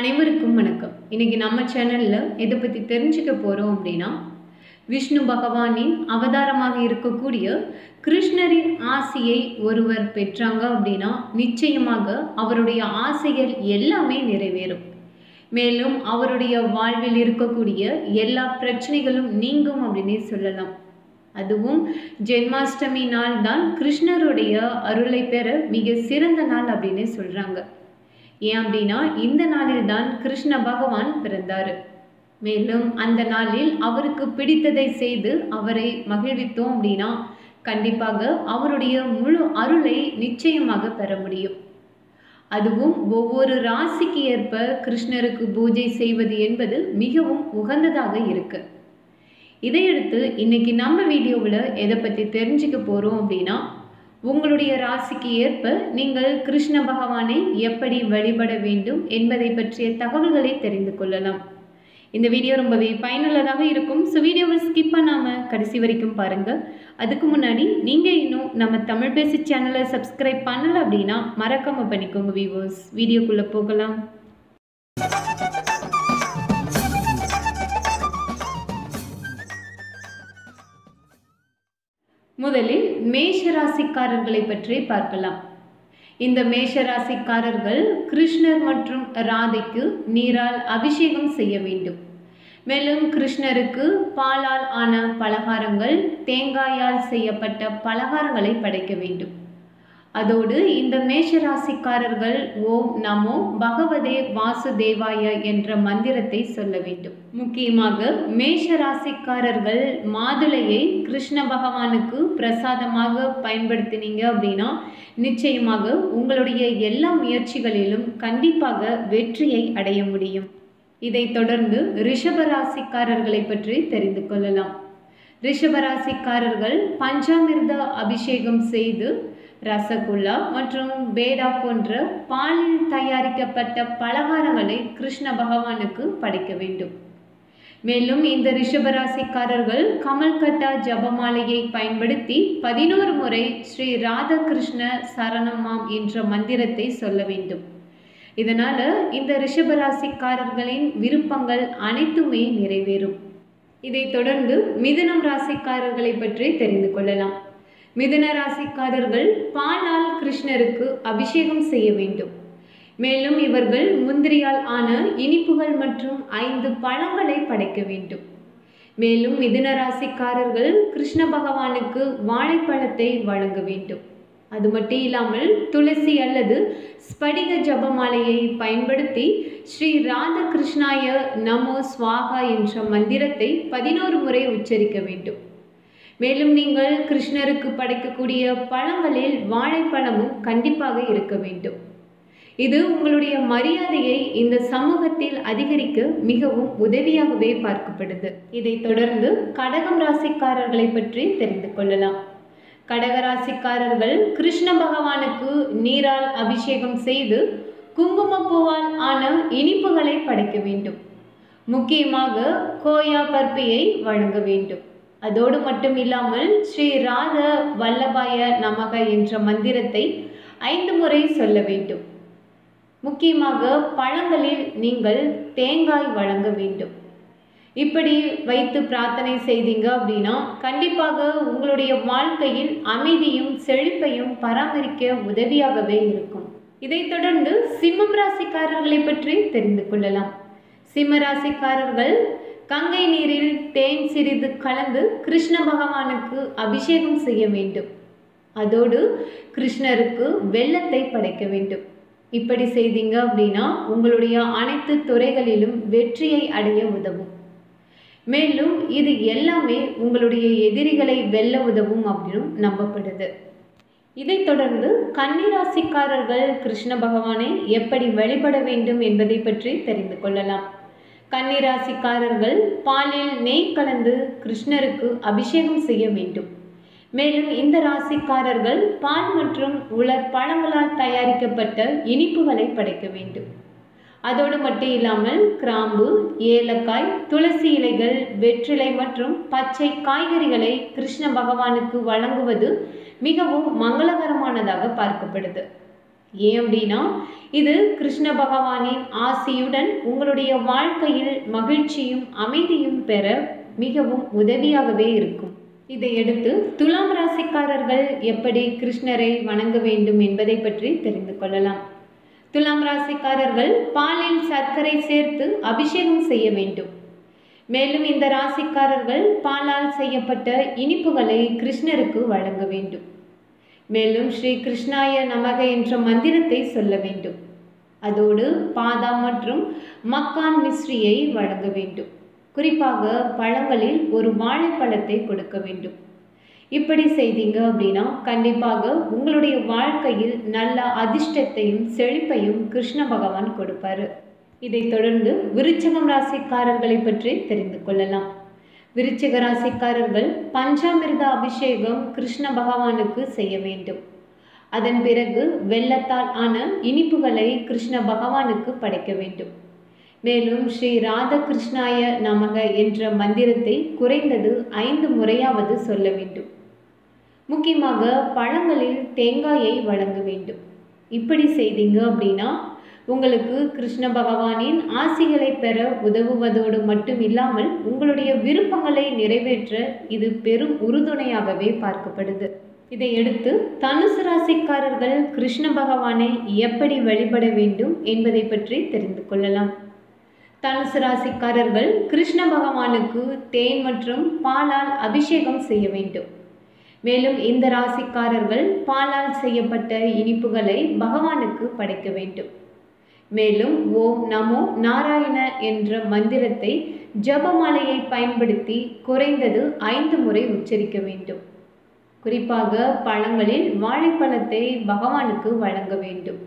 அனைவருக்கும் வணக்கம் இன்னைக்கு நம்ம சேனல்ல எதை பத்தி தெரிஞ்சுக்க போறோம் அப்படின்னா விஷ்ணு பகவானின் அவதாரமாக இருக்கக்கூடிய கிருஷ்ணரின் ஆசையை ஒருவர் பெற்றாங்க அப்படின்னா நிச்சயமாக அவருடைய ஆசைகள் எல்லாமே நிறைவேறும் மேலும் அவருடைய வாழ்வில் இருக்கக்கூடிய எல்லா பிரச்சனைகளும் நீங்கும் அப்படின்னே சொல்லலாம் அதுவும் ஜென்மாஷ்டமி நாள் தான் கிருஷ்ணருடைய அருளை பெற மிக சிறந்த நாள் அப்படின்னே சொல்றாங்க ஏன் அப்படின்னா இந்த நாளில் தான் கிருஷ்ண பகவான் பிறந்தாரு மேலும் அந்த நாளில் அவருக்கு பிடித்ததை செய்து அவரை மகிழ்வித்தோம் அப்படின்னா கண்டிப்பாக அவருடைய முழு அருளை நிச்சயமாக பெற முடியும் அதுவும் ஒவ்வொரு ராசிக்கு ஏற்ப கிருஷ்ணருக்கு பூஜை செய்வது என்பது மிகவும் உகந்ததாக இருக்கு இதையடுத்து இன்னைக்கு நம்ம வீடியோவில் எதை பற்றி தெரிஞ்சுக்க போகிறோம் அப்படின்னா உங்களுடைய ராசிக்கு ஏற்ப நீங்கள் கிருஷ்ண பகவானை எப்படி வழிபட வேண்டும் என்பதை பற்றிய தகவல்களை தெரிந்து கொள்ளலாம் இந்த வீடியோ ரொம்பவே பயனுள்ளதாக இருக்கும் ஸோ வீடியோவை ஸ்கிப் பண்ணாமல் கடைசி வரைக்கும் பாருங்கள் அதுக்கு முன்னாடி நீங்கள் இன்னும் நம்ம தமிழ் பேசி சேனலை சப்ஸ்கிரைப் பண்ணலை அப்படின்னா மறக்காமல் பண்ணிக்கோங்க வியூவர்ஸ் வீடியோக்குள்ளே போகலாம் முதலில் மேஷ ராசிக்காரர்களை பற்றி பார்க்கலாம் இந்த மேஷ ராசிக்காரர்கள் கிருஷ்ணர் மற்றும் ராதைக்கு நீரால் அபிஷேகம் செய்ய வேண்டும் மேலும் கிருஷ்ணருக்கு பாலால் ஆன பலகாரங்கள் தேங்காயால் செய்யப்பட்ட பலகாரங்களை படைக்க வேண்டும் அதோடு இந்த மேஷ ராசிக்காரர்கள் ஓம் நமோ பகவதே வாசுதேவாய என்ற மந்திரத்தை சொல்ல வேண்டும் முக்கியமாக மேஷ ராசிக்காரர்கள் மாதுளையை கிருஷ்ண பகவானுக்கு பிரசாதமாக பயன்படுத்தினீங்க அப்படின்னா நிச்சயமாக உங்களுடைய எல்லா முயற்சிகளிலும் கண்டிப்பாக வெற்றியை அடைய முடியும் இதைத் தொடர்ந்து ரிஷப ராசிக்காரர்களை பற்றி தெரிந்து கொள்ளலாம் ரிஷபராசிக்காரர்கள் பஞ்சாமிர்த அபிஷேகம் செய்து ரசகுல்லா மற்றும் பேடா போன்ற பாலில் தயாரிக்கப்பட்ட பலகாரங்களை கிருஷ்ண பகவானுக்கு படைக்க வேண்டும் மேலும் இந்த ரிஷபராசிக்காரர்கள் கமல்கட்டா ஜபமாலையை பயன்படுத்தி பதினோரு முறை ஸ்ரீ ராதாகிருஷ்ண சரணமாம் என்ற மந்திரத்தை சொல்ல வேண்டும் இதனால இந்த ரிஷபராசிக்காரர்களின் விருப்பங்கள் அனைத்துமே நிறைவேறும் இதைத் தொடர்ந்து மிதுனம் ராசிக்காரர்களை பற்றி தெரிந்து கொள்ளலாம் மிதுன ராசிக்காரர்கள் பாலால் கிருஷ்ணருக்கு அபிஷேகம் செய்ய வேண்டும் மேலும் இவர்கள் முந்திரியால் ஆன இனிப்புகள் மற்றும் ஐந்து பழங்களை படைக்க வேண்டும் மேலும் மிதுன ராசிக்காரர்கள் கிருஷ்ண பகவானுக்கு வாழைப்பழத்தை வழங்க வேண்டும் அது மட்டும் இல்லாமல் துளசி அல்லது ஸ்படிக ஜபமாலையை பயன்படுத்தி ஸ்ரீ ராதகிருஷ்ணாய நமோ ஸ்வாகா என்ற மந்திரத்தை பதினோரு முறை உச்சரிக்க வேண்டும் மேலும் நீங்கள் கிருஷ்ணருக்கு படைக்கக்கூடிய பழங்களில் வாழைப்பழமும் கண்டிப்பாக இருக்க வேண்டும் இது உங்களுடைய மரியாதையை இந்த சமூகத்தில் அதிகரிக்க மிகவும் உதவியாகவே பார்க்கப்படுது இதைத் தொடர்ந்து கடகம் ராசிக்காரர்களை பற்றி தெரிந்து கொள்ளலாம் கடகராசிக்காரர்கள் கிருஷ்ண பகவானுக்கு நீரால் அபிஷேகம் செய்து குங்குமப்பூவால் ஆன இனிப்புகளை படைக்க வேண்டும் முக்கியமாக கோயா பர்பியை வழங்க வேண்டும் அதோடு மட்டும் இல்லாமல் ஸ்ரீ ராத வல்லபாய நமக என்ற மந்திரத்தை ஐந்து முறை சொல்ல வேண்டும் முக்கியமாக பழங்களில் நீங்கள் தேங்காய் வழங்க வேண்டும் இப்படி வைத்து பிரார்த்தனை செய்தீங்க அப்படின்னா கண்டிப்பாக உங்களுடைய வாழ்க்கையில் அமைதியும் செழிப்பையும் பராமரிக்க உதவியாகவே இருக்கும் இதைத் தொடர்ந்து சிம்மம் ராசிக்காரர்களை பற்றி தெரிந்து கொள்ளலாம் சிம்ம ராசிக்காரர்கள் கங்கை நீரில் தேன் சிறிது கலந்து கிருஷ்ண பகவானுக்கு அபிஷேகம் செய்ய வேண்டும் அதோடு கிருஷ்ணருக்கு வெள்ளத்தை படைக்க வேண்டும் இப்படி செய்தீங்க அப்படின்னா உங்களுடைய அனைத்து துறைகளிலும் வெற்றியை அடைய உதவும் மேலும் இது எல்லாமே உங்களுடைய எதிரிகளை வெல்ல உதவும் அப்படின்னு நம்பப்படுது இதைத் தொடர்ந்து கன்னிராசிக்காரர்கள் கிருஷ்ண பகவானை எப்படி வழிபட வேண்டும் என்பதை பற்றி தெரிந்து கொள்ளலாம் கன்னிராசிக்காரர்கள் பாலில் நெய் கலந்து கிருஷ்ணருக்கு அபிஷேகம் செய்ய வேண்டும் மேலும் இந்த ராசிக்காரர்கள் பால் மற்றும் உலர் பழங்களால் தயாரிக்கப்பட்ட இனிப்புகளை படைக்க வேண்டும் அதோடு மட்டும் இல்லாமல் கிராம்பு ஏலக்காய் துளசி இலைகள் வெற்றிலை மற்றும் பச்சை காய்கறிகளை கிருஷ்ண பகவானுக்கு வழங்குவது மிகவும் மங்களகரமானதாக பார்க்கப்படுது ஏன் அப்படின்னா இது கிருஷ்ண பகவானின் ஆசியுடன் உங்களுடைய வாழ்க்கையில் மகிழ்ச்சியும் அமைதியும் பெற மிகவும் உதவியாகவே இருக்கும் இதையடுத்து துலாம் ராசிக்காரர்கள் எப்படி கிருஷ்ணரை வணங்க வேண்டும் என்பதை பற்றி தெரிந்து கொள்ளலாம் துலாம் ராசிக்காரர்கள் பாலில் சர்க்கரை சேர்த்து அபிஷேகம் செய்ய வேண்டும் மேலும் இந்த ராசிக்காரர்கள் பாலால் செய்யப்பட்ட இனிப்புகளை கிருஷ்ணருக்கு வழங்க வேண்டும் மேலும் ஸ்ரீ கிருஷ்ணாய நமக என்ற மந்திரத்தை சொல்ல வேண்டும் அதோடு பாதாம் மற்றும் மக்கான் மிஸ்ரியை வழங்க வேண்டும் குறிப்பாக பழங்களில் ஒரு வாழைப்பழத்தை கொடுக்க வேண்டும் இப்படி செய்தீங்க அப்படின்னா கண்டிப்பாக உங்களுடைய வாழ்க்கையில் நல்ல அதிர்ஷ்டத்தையும் செழிப்பையும் கிருஷ்ண பகவான் கொடுப்பாரு இதைத் தொடர்ந்து விருச்சகம் ராசிக்காரர்களை பற்றி தெரிந்து கொள்ளலாம் விருச்சிக ராசிக்காரர்கள் பஞ்சாமிர்த அபிஷேகம் கிருஷ்ண பகவானுக்கு செய்ய வேண்டும் அதன் பிறகு வெள்ளத்தால் ஆன இனிப்புகளை கிருஷ்ண பகவானுக்கு படைக்க வேண்டும் மேலும் ஸ்ரீ ராதகிருஷ்ணாய நமக என்ற மந்திரத்தை குறைந்தது ஐந்து முறையாவது சொல்ல வேண்டும் முக்கியமாக பழங்களில் தேங்காயை வழங்க வேண்டும் இப்படி செய்தீங்க அப்படின்னா உங்களுக்கு கிருஷ்ண பகவானின் ஆசிகளை பெற உதவுவதோடு மட்டும் இல்லாமல் உங்களுடைய விருப்பங்களை நிறைவேற்ற இது பெரும் உறுதுணையாகவே பார்க்கப்படுது இதையடுத்து தனுசு ராசிக்காரர்கள் கிருஷ்ண பகவானை எப்படி வழிபட வேண்டும் என்பதை பற்றி தெரிந்து கொள்ளலாம் தனுசு ராசிக்காரர்கள் கிருஷ்ண பகவானுக்கு தேன் மற்றும் பாலால் அபிஷேகம் செய்ய வேண்டும் மேலும் இந்த ராசிக்காரர்கள் பாலால் செய்யப்பட்ட இனிப்புகளை பகவானுக்கு படைக்க வேண்டும் மேலும் ஓம் நமோ நாராயண என்ற மந்திரத்தை ஜபமாலையை பயன்படுத்தி குறைந்தது ஐந்து முறை உச்சரிக்க வேண்டும் குறிப்பாக பழங்களில் வாழைப்பழத்தை பகவானுக்கு வழங்க வேண்டும்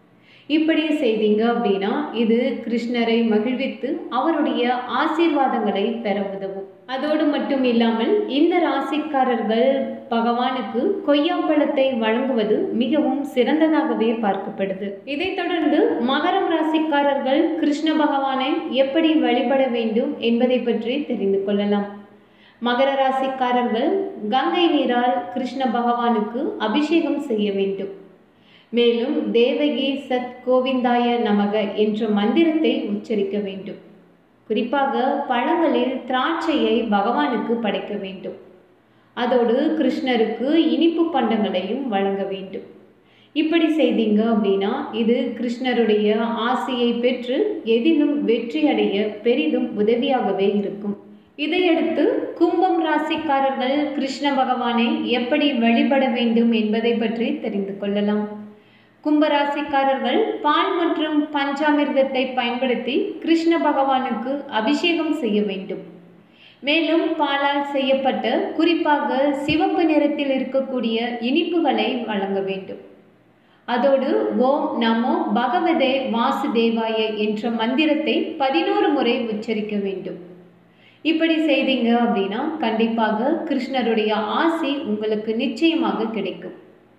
இப்படி செய்தீங்க அப்படின்னா இது கிருஷ்ணரை மகிழ்வித்து அவருடைய ஆசீர்வாதங்களை பெற உதவும் அதோடு மட்டும் இல்லாமல் இந்த ராசிக்காரர்கள் பகவானுக்கு கொய்யாப்பழத்தை வழங்குவது மிகவும் சிறந்ததாகவே பார்க்கப்படுது இதைத் தொடர்ந்து மகரம் ராசிக்காரர்கள் கிருஷ்ண பகவானை எப்படி வழிபட வேண்டும் என்பதை பற்றி தெரிந்து கொள்ளலாம் மகர ராசிக்காரர்கள் கங்கை நீரால் கிருஷ்ண பகவானுக்கு அபிஷேகம் செய்ய வேண்டும் மேலும் தேவகி சத் கோவிந்தாய நமக என்ற மந்திரத்தை உச்சரிக்க வேண்டும் குறிப்பாக பழங்களில் திராட்சையை பகவானுக்கு படைக்க வேண்டும் அதோடு கிருஷ்ணருக்கு இனிப்பு பண்டங்களையும் வழங்க வேண்டும் இப்படி செய்தீங்க அப்படின்னா இது கிருஷ்ணருடைய ஆசையை பெற்று எதிலும் வெற்றி அடைய பெரிதும் உதவியாகவே இருக்கும் இதையடுத்து கும்பம் ராசிக்காரர்கள் கிருஷ்ண பகவானை எப்படி வழிபட வேண்டும் என்பதை பற்றி தெரிந்து கொள்ளலாம் கும்பராசிக்காரர்கள் பால் மற்றும் பஞ்சாமிர்தத்தை பயன்படுத்தி கிருஷ்ண பகவானுக்கு அபிஷேகம் செய்ய வேண்டும் மேலும் பாலால் செய்யப்பட்ட குறிப்பாக சிவப்பு நிறத்தில் இருக்கக்கூடிய இனிப்புகளை வழங்க வேண்டும் அதோடு ஓம் நமோ பகவதே வாசுதேவாய என்ற மந்திரத்தை பதினோரு முறை உச்சரிக்க வேண்டும் இப்படி செய்தீங்க அப்படின்னா கண்டிப்பாக கிருஷ்ணருடைய ஆசி உங்களுக்கு நிச்சயமாக கிடைக்கும்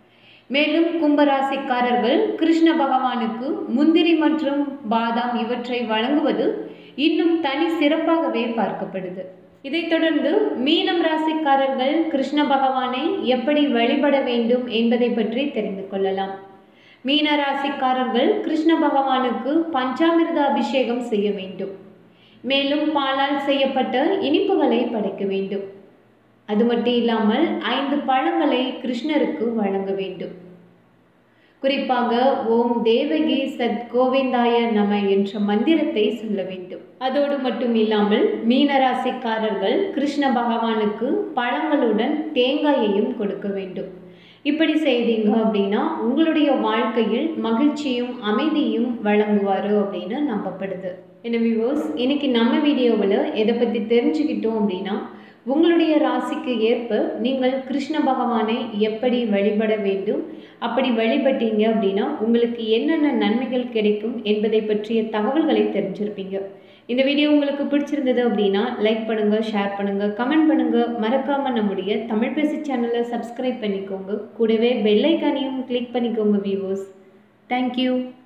மேலும் கும்பராசிக்காரர்கள் கிருஷ்ண பகவானுக்கு முந்திரி மற்றும் பாதாம் இவற்றை வழங்குவது இன்னும் தனி சிறப்பாகவே பார்க்கப்படுது இதைத் தொடர்ந்து மீனம் ராசிக்காரர்கள் கிருஷ்ண பகவானை எப்படி வழிபட வேண்டும் என்பதை பற்றி தெரிந்து கொள்ளலாம் மீன ராசிக்காரர்கள் கிருஷ்ண பகவானுக்கு பஞ்சாமிர்த அபிஷேகம் செய்ய வேண்டும் மேலும் பாலால் செய்யப்பட்ட இனிப்புகளை படைக்க வேண்டும் அது மட்டும் இல்லாமல் ஐந்து பழங்களை கிருஷ்ணருக்கு வழங்க வேண்டும் குறிப்பாக ஓம் தேவகி சத் கோவிந்தாய நம என்ற மந்திரத்தை சொல்ல வேண்டும் அதோடு மட்டும் இல்லாமல் மீனராசிக்காரர்கள் கிருஷ்ண பகவானுக்கு பழங்களுடன் தேங்காயையும் கொடுக்க வேண்டும் இப்படி செய்தீங்க அப்படின்னா உங்களுடைய வாழ்க்கையில் மகிழ்ச்சியும் அமைதியும் வழங்குவார் அப்படின்னு நம்பப்படுது என்ன விவோஸ் இன்னைக்கு நம்ம வீடியோவில் எதை பற்றி தெரிஞ்சுக்கிட்டோம் அப்படின்னா உங்களுடைய ராசிக்கு ஏற்ப நீங்கள் கிருஷ்ண பகவானை எப்படி வழிபட வேண்டும் அப்படி வழிபட்டீங்க அப்படின்னா உங்களுக்கு என்னென்ன நன்மைகள் கிடைக்கும் என்பதை பற்றிய தகவல்களை தெரிஞ்சிருப்பீங்க இந்த வீடியோ உங்களுக்கு பிடிச்சிருந்தது அப்படின்னா லைக் பண்ணுங்கள் ஷேர் பண்ணுங்கள் கமெண்ட் பண்ணுங்கள் மறக்காமல் நம்முடைய தமிழ் பேசி சேனலை சப்ஸ்கிரைப் பண்ணிக்கோங்க கூடவே பெல் ஐக்கானையும் கிளிக் பண்ணிக்கோங்க வியூவர்ஸ் தேங்க்யூ